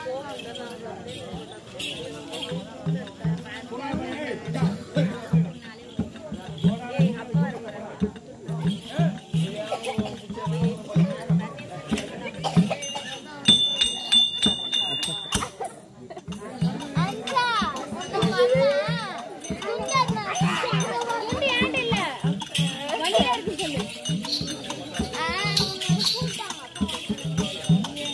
அஞ்சா உங்க அம்மா சுந்தர்மா இப்படி ஆண்டு இல்ல வண்டியில இருக்கு சொல்லு ஆ, உங்களை கூப்பிட்டாங்க.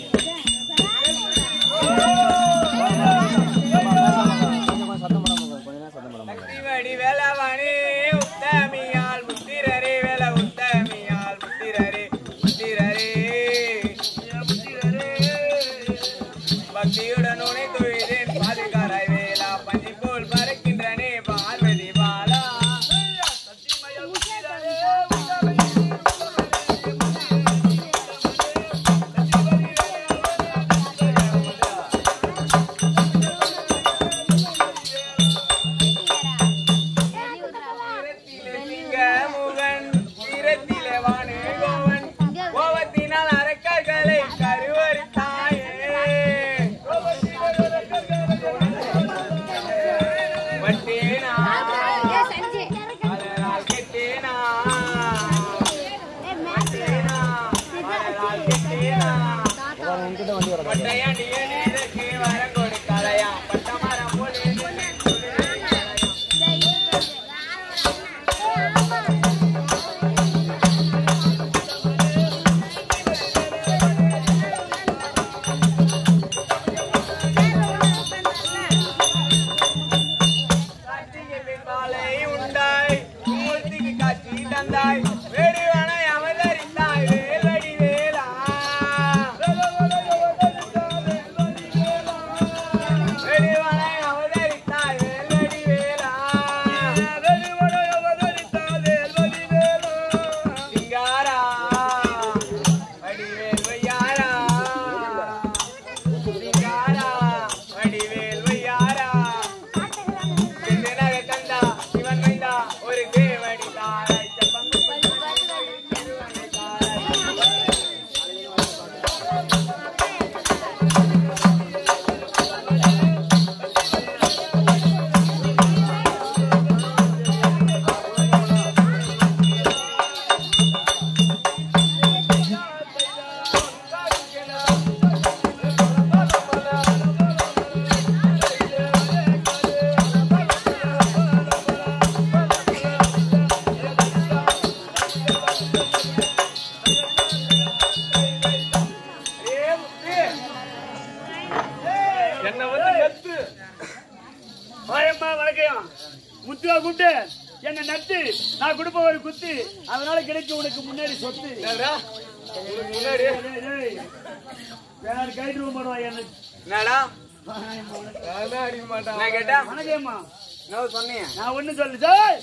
சக்திவடி வேலவனே உத்தமியால் முத்திரரே வேல உத்தமியால் முத்திரரே முத்திரரே பக்தியுடன் உனை தொழுதேன் பாதுகாராய் வேலா பஞ்சி போல் பறக்கின்றனே பார்வதி பாலா சக்திமயல் முத்திரரே, தீரத்திலே சிங்கமுகன், தீரத்திலே வானுகோவன், கோபத்தினால் அரக்கர்களை கருவறுத்தாயே. வட்டேனா, அதனால் கெட்டேனா, வட்டேனா, அதனால் கெட்டேனா. பட்டையாண்டி எளிதற்கு வரம் கொடுக்கலையா, பட்டமரம் போல் எதிர்த்து துணியலையா. காட்சிக்கு பின்பாலை உண்டாய் மூர்த்திக்கு காட்சி தந்தாய் வேடுவனை அவதரித்தாய் வேல்வடி வேலா வேடுவனை அவதரித்தாய் வேல்வடி வேலா வேடுவனை அவதரித்தாய் வேல்வடி வேலா சிங்காரா வடிவேல் வையாரா சிங்காரா வடிவேல் வையாரா செந்தனக கந்தா சிவன் மைந்தா ஒரு தேவடி தாராய் செப்பம் திருவனை தாராய் என்ன வந்து நட்டு வாயம்மா வணக்கம் முத்துவா கூப்பிட்டு என்ன நட்டு நான் கொடுப்ப ஒரு குத்து அதனால கிடைக்கும் உனக்கு முன்னாடி சொத்து என்னடா? உங்களுக்கு முன்னாடி டேய், டேய். வேற கைட்டு ரூம் பண்ணுவா என்ன என்னடா நான் கேட்டா வணக்கம்மா என்ன சொன்னீங்க நான் ஒண்ணு சொல்லு டேய்.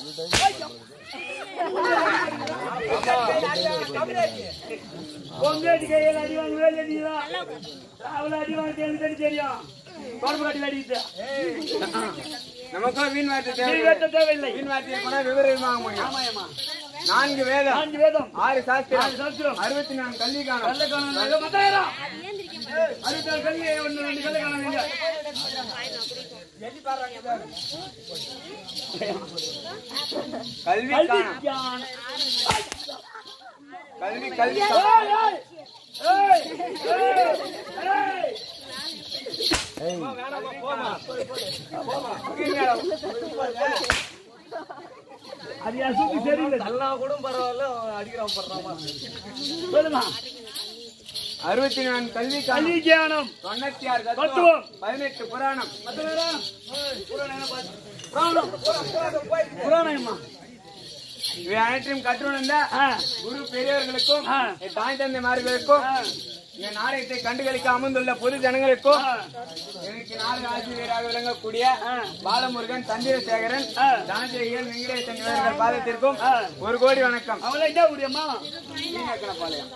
பொங்கேட்டி கையில் அடி வாங்க வேலை அடிதான் அவ்வளவு அடி வாங்க எனக்கு தெரியும் குழம்பு காட்டி அடிக்கிட்டு நமக்கும் வீண் வார்த்தை நீ தேவை வெட்ட தேவையில்லை வீண் வார்த்தையை போனா விவரம் வாங்க முடியும் ஆமாயம்மா நான்கு வேதம் நான்கு வேதம் ஆறு சாஸ்திரம் நாலு சாஸ்திரம் அறுபத்தி நான்கு கல்வி காணும் கல்ல காணும் ஏதோ மத்தாயிரம் அறுபத்தாறு கல்லு ஒன்று ரெண்டு கல்ல காணும் நீங்க கல்வி கல்வி காணும் ஞானம். கல்வி கல்வி ஏய், ஏய், ஏய், ஏய், ஏய். அது என் சூப்பு சரியில்லை எல்லாம் கூட பரவாயில்ல அடிக்கிறான் பண்றாமா சொல்லுமா அறுபத்தி நான்கு கல்வி காணும் கல்வி ஞானம் தொண்ணூத்தி ஆறு தத்துவம். தத்துவம் பதினெட்டு புராணம் புராணம்மா இவை அனைத்தையும் கற்றுணர்ந்த ஆ குரு பெரியவர்களுக்கும் ஆ. என் தாய் தந்தைமார்களுக்கும் ஆ. என் நாடகத்தை கண்டுகளிக்க அமர்ந்துள்ள பொது ஜனங்களுக்கும் ஆ. எனக்கு நாடக ஆசிரியராக விளங்கக்கூடிய ஆ. பாலமுருகன் சந்திரசேகரன் ஆ. தனசேகரன் வெங்கடேசன் இவர்கள் பாதத்திற்கும் ஆ. ஒரு கோடி வணக்கம் அவளை என்ன முடியுமா மீனக்கணப்பாளையம்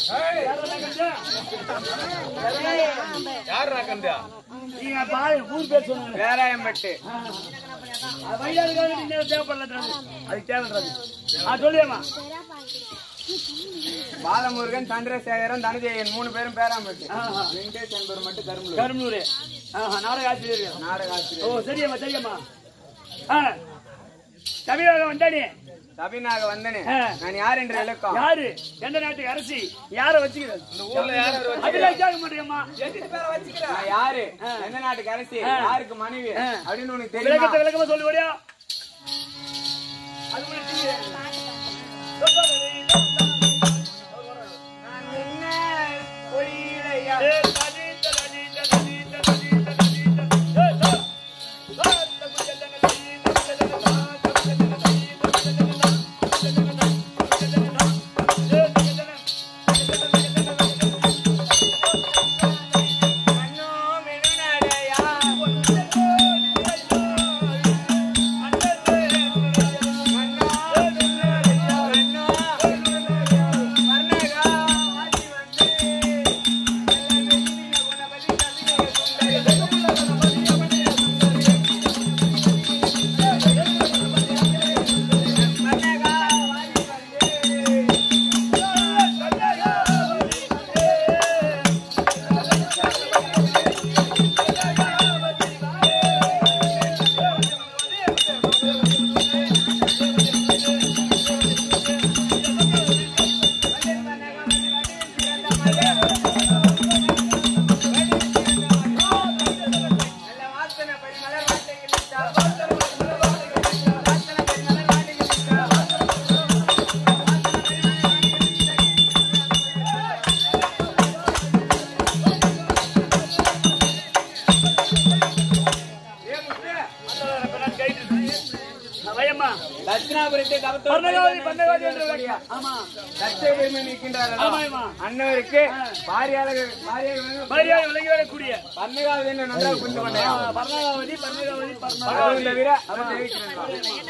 யார் ராக்கண்டா நீங்க பாரு ஊர் பேர் சொன்னாங்க வேலாயம்பட்டு அது வயதாளுக்காக நீங்க தேவைப்படல அது தேவைன்றது ஆ சொல்லியம்மா பாலமுருகன் சந்திரசேகரன் தனஜெயன் மூணு பேரும் பேராம்பட்டு ஆஹா. வெங்கடேஷ் என்பவர் மட்டும் கரும்புல கரும்பூர் ஆஹா நாடக ஆசிரியர் நாடக ஓ ஆசிரியர் சரியம்மா சரியம்மா ஆ தமிழக வந்தானே சபினாக வந்தனே ஆ. நான் யார் என்று விளக்கம் யாரு எந்த நாட்டுக்கு அரசி யார வச்சுக்கிறது இந்த ஊர்ல யார் அதெல்லாம் கேட்க மாட்டேங்கம்மா நான் யாரு எந்த நாட்டுக்கு அரசி ஆ. யாருக்கு மனைவி ஆ. அப்படின்னு உனக்கு தெரியுமா விளக்கத்தை விளக்கமா சொல்லி ஓடியா அது முடிச்சு நான் என்ன பொழியிலையா கண்ணோ மெனுநடையா கண்ணோ கண்ணோ வர்ணகா வாடி வந்து எல்லாம் வெற்றின குணபதி கவிதை வர்ணகா வாடி வந்து நல்ல வாசனை படி மலர் வார்த்தைகள் இட்டா. வாசனை படி மலர் வார்த்தைகள் இட்டா. வாசனை படி மலர் வார்த்தைகள் இட்டா. ஏ முத்து, வயம்மா தட்சிணாபுரத்தை கவத்தோடு பன்னகாவதி பன்னகாவதி என்று பரிபாலனை விளக்கம். ஆமா தட்சை பெருமை நிற்கின்றாரா ஆமாம்மா. அன்னவருக்கு பாரியாளர்கள் பாரியாளர்கள் மரியாதை விலகி வரக்கூடிய பன்னகாவது என்று நன்றாக புரிந்து கொண்டேன் பர்ணகாவதி பர்ணகாவதி அதுவும் பர்ணகாவதி தவிர அதை தெரிவிக்கிறேன்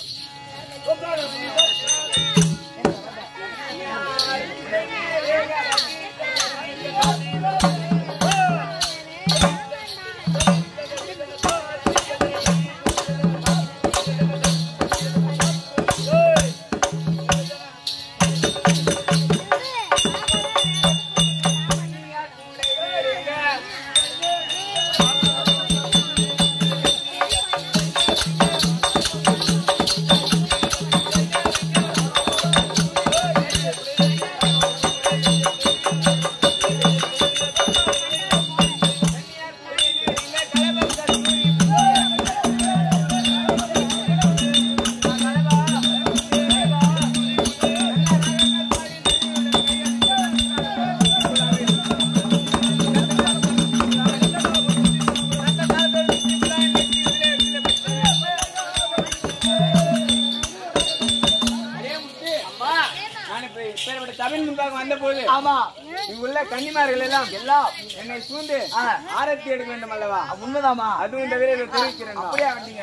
அரே முத்து, நான் இப்ப இப்பேற்பட்ட சபையின் முன்பாக வந்த போது ஆமா இங்குள்ள கன்னிமார்கள் எல்லாம் எல்லாம் என்னை சூழ்ந்து ஆரத்தி எடுக்க வேண்டும் அல்லவா உண்மைதாமா அதுவும் தவிர இதை தெரிவிக்கிறேன் அப்படியே வந்தீங்க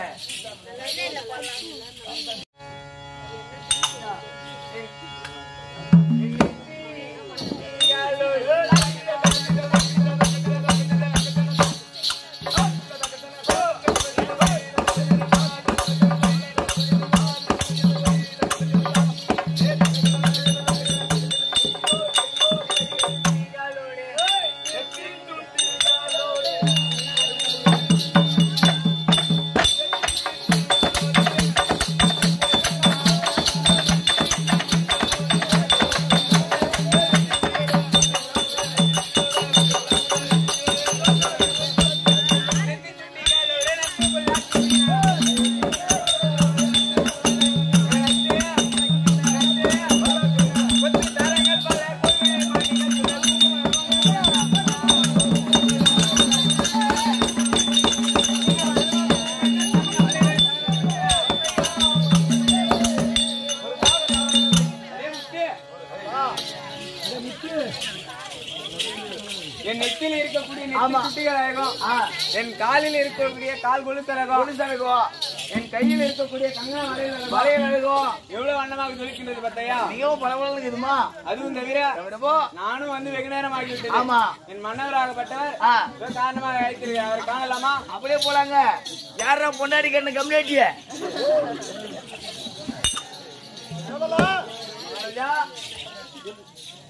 என் நெத்தியில் இருக்கக்கூடிய நெத்தி குட்டிகளாகும் என் காலில் இருக்கக்கூடிய கால் கொலுத்தரகம் என் கையில் இருக்கக்கூடிய கங்கா வளையல் வளையல் எவ்வளவு வண்ணமாக ஜொலிக்கின்றது பார்த்தையா மிகவும் பரவலாக இருக்குதுமா அதுவும் தவிர விடுமோ நானும் வந்து வெகு நேரம் ஆகிவிட்டது ஆமா. என் மன்னவராகப்பட்டவர் ஆ. இதோ காரணமாக அழைத்திருக்கிறார் அவர் காணலாமா அப்படியே போலாங்க யாரா பொண்டாடி கண்ணு கம்யூனிட்டிய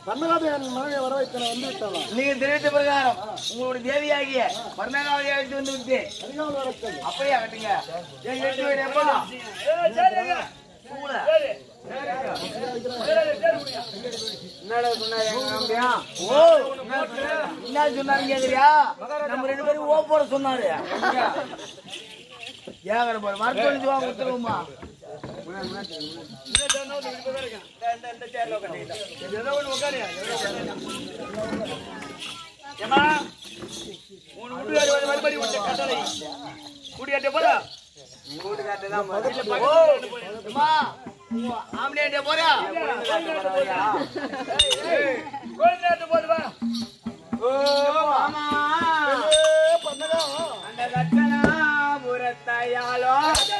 பன்னகாவது என் மனைவியை வர வைத்தன வந்து விட்டாளா நீங்க தெரிவித்த பிரகாரம் உங்களுடைய தேவியாகிய பர்ணகாவதி அழைத்து வந்து விட்டு அதிகாலை வரட்டும் அப்படியே கட்டுங்க என் எட்டு வீடப்பா ஏய், சரிங்க. பூனை சரி. சரி, சரி, முடியா. என்னடா சொன்னாரு எங்க நம்பியா? ஓ என்ன சொன்னாரு கேக்குறியா நம்ம ரெண்டு பேரும் ஓ போட சொன்னாரு ஏங்கட போற மருத்துவ வாங்க கொடுத்துருவோமா இன்னும் சொன்னா ஒண்ணு இப்பதான் இருக்கேன். இந்த- இந்த சேர்ல உட்காந்துக்கிட்டேன். சரி, ஏதோ ஒண்ணு உட்காருயா, ஏதோ ஒண்ணு. ஏம்மா, உன் வீட்டுக்காரி வந்து மறுபடி உன்னை கட்டளை. கூட்டியாட்டே போடா. கூட்டுக்காட்டுதான் இல்ல, ஓ பக்கத்துல போய். அம்மா ஆம்பளையாட்டே போறியா ஏய், கோயிலாட்டு போடு வா. ஓ மாமா அந்த கட்டணா புறத்தையாலோ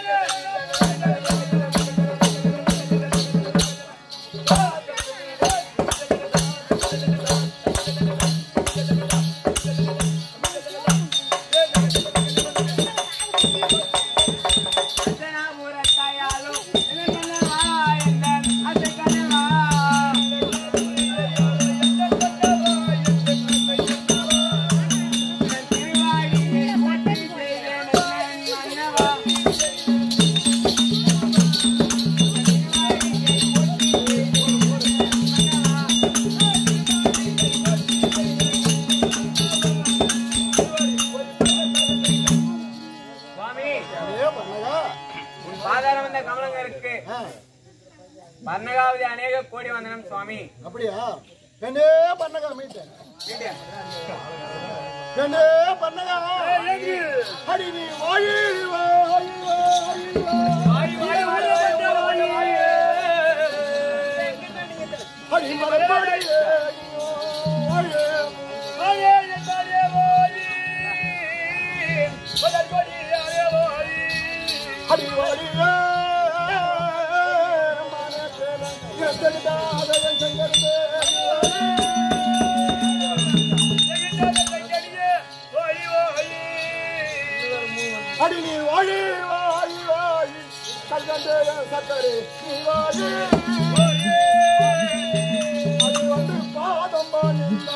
கட்டணா புறத்தையாலோ என்ன பண்ணவா என்ன அத்தை கண்ணவா சுவாமி ஏ பன்னகா உன் பாதாரம் வந்த கமலங்க இருக்கு ஆ, பர்ணகாவதி அநேக கோடி வந்தனம் சுவாமி அப்படியா பெண்ணே பன்னகா மீட்டேன் வீட்டு. பெண்ணே பன்னகா ஏய், ஏந்திரி. அடி நீ வாழி வாழி வாழி வாடி, வாடி, வாடி, வாடி, வாடி. அடி மலர்பாடி வாழி வாயே, எந்தாரே, வாடி. மலர் கொடியாரே, வாடி. அடி வாழி என் சங்கரே எங்கிட்டால கைத்தடியே, வாடி, வாடி. அடி நீ வாழி வாழி வாழி கல்கண்டே சக்கரே நீ வாழி வாடி. அது வந்து பாதம் பாடினா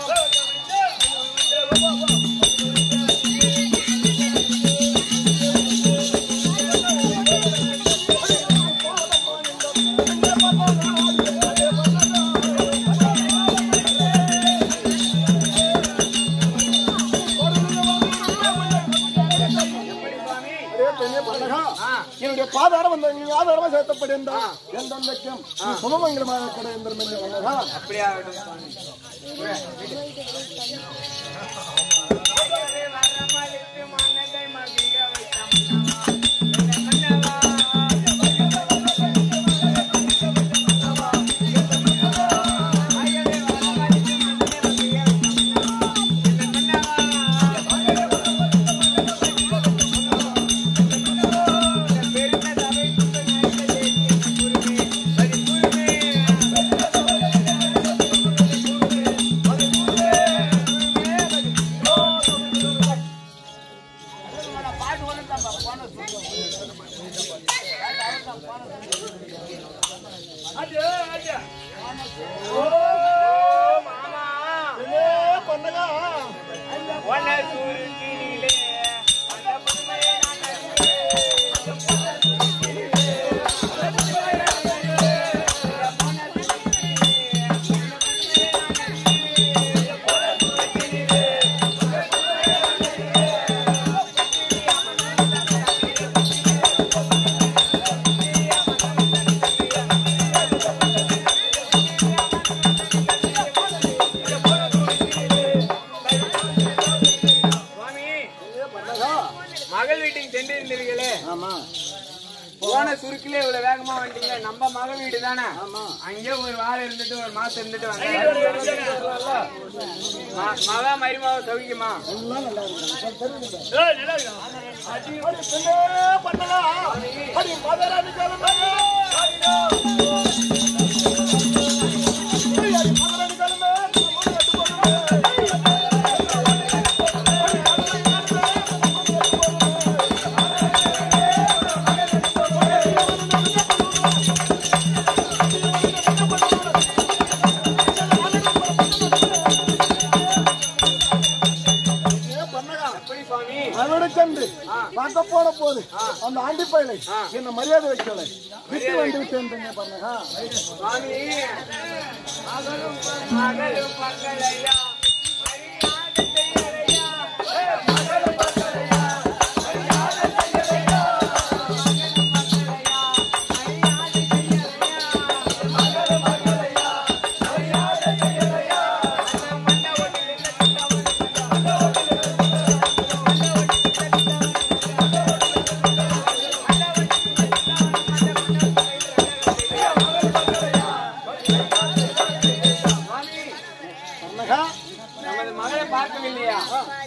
அரே பெண்ணே பன்னகா, என்னுடைய பாதாரம் வந்த நீ ஆதாரமா சேர்த்தப்படுகின்றான் எந்த லட்சம் சுமமங்கலமாக கிடையாது பன்னகா அப்படியே ஆகட்டும் சுவாமி அது, அது. பெண்ணே பன்னகா சுவாமி பெண்ணே பன்னகா மகள் வீட்டுக்கு சென்றிருந்தீர்களே ஆமா போன சுருக்கிலே இவ்வளவு வேகமா வந்துட்டீங்க நம்ம மகள் வீடு தானே ஆமா அங்கே ஒரு வாரம் இருந்துட்டு ஒரு மாசம் இருந்துட்டு ஐயோ, வந்தேன் ம- மகா மருமாவை சௌக்கியமா எல்லாம் நல்லா இருக்கு தெரியுது ஏய், நல்லா இருக்கா? அடி பெண்ணே பன்னகா அடி மதராணி கிழமை அடி மதராணி கிழமை அவனோட சென்று பார்க்க போன போது அந்த ஆண்டி பயிலை என்ன மரியாதை வைக்கல விட்டு வந்து விட்டேன் பண்ணா சுவாமி மகளும் மகளும் மக்களையா மரியாதை செய்யலையா மகளும் மக்களையா மரியாதை செய்யலையா மகளும் மக்களையா மரியாதை செய்யலையா மகளும் மக்களையா மரியாதை செய்யலையா மண்ண ஒட்டி பண்ணகா நமது மகளை பார்க்கவில்லையா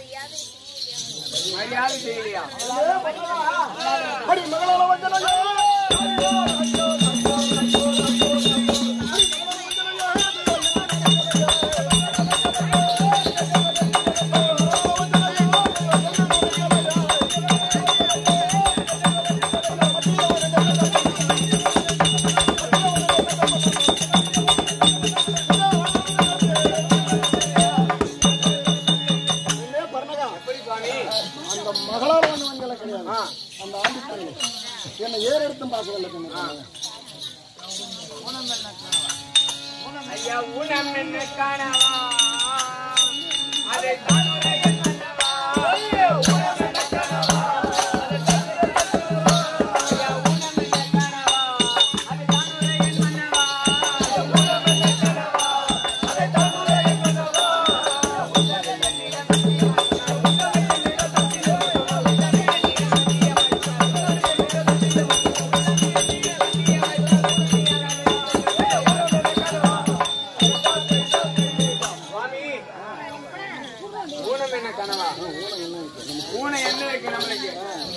மரியாதை செய்யலையா அடி மகளால வந்தனையா பண்ணகா எப்படி சுவாமி அந்த மகளால வந்தவங்களை கிடையாது அந்த ஆண்டி பயிலை என்னை ஏறு எடுத்தும் பார்க்கவில்லை கண்ணு. ஐயா ஊனம் என்ன காணவா அதை தானுரையில் மன்னவா ஐயா ஊனம் என்ன காணவா அதை தானுரையில் மன்னவா ஐயா ஊனம் என்ன காணவா அதை தானுரையில் மன்னவா ஐயா ஊனம் என்ன காணவா அதை தானுரையில் மன்னவா உன்னத கண்ணிடம் சுவாமி ஊனம் என்ன கனவா ஊனம் என்ன இருக்கு நம்மளுக்கு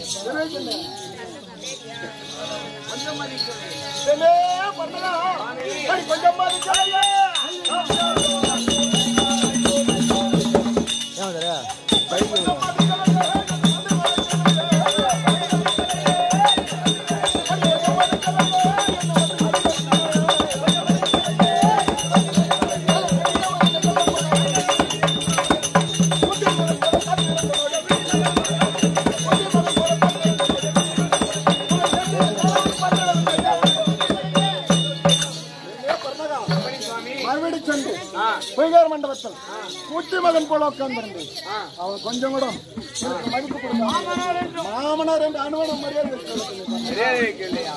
என்னே பண்ணகா அடி கொஞ்சம் மதிக்கலையே எப்படி சுவாமி மறுபடி சென்று ஆ பொய்கார் மண்டபத்தில் கூட்டி மகன் போல உட்கார்ந்திருந்தேன் அவன் கொஞ்சம் கூட எனக்கு மதிப்பு கொடுத்தான் மாமனார் என்று அனுமதி மரியாதை வைக்கவில்லை. மரியாதை வைக்கலையா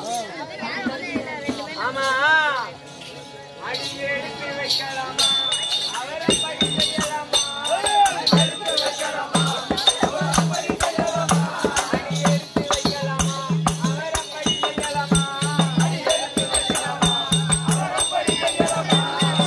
ஆமா அடி எடுத்து வைக்கலாமா அவரை படி செய்யலாமா எடுத்து வைக்கலாமா அவரை படி செய்யலாமா அடி எடுத்து வைக்கலாமா அவரை படி செய்யலாமா அடி எடுத்து வைக்கலாமா அவரை படி செய்யலாமா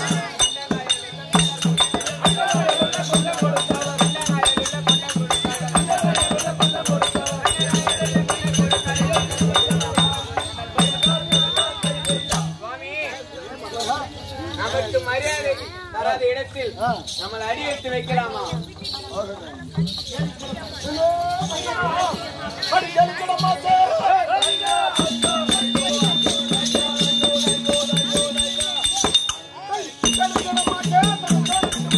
சுவாமி நமக்கு மரியாதை தராத இடத்தில் நம்மளை அடி எடுத்து வைக்கலாமா அடி எடுக்கிட மாட்டேன். எடுக்கிட மாட்டேன். எடுக்கிட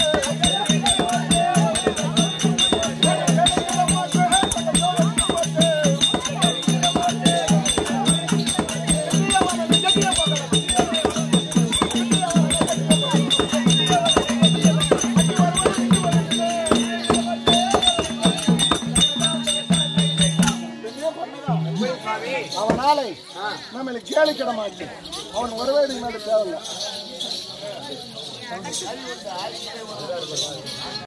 சுவாமி அவனாலே நம்மளை கேலி கிட மாட்டேன் அவன் ஒருவேடு மேல தேவையில்லை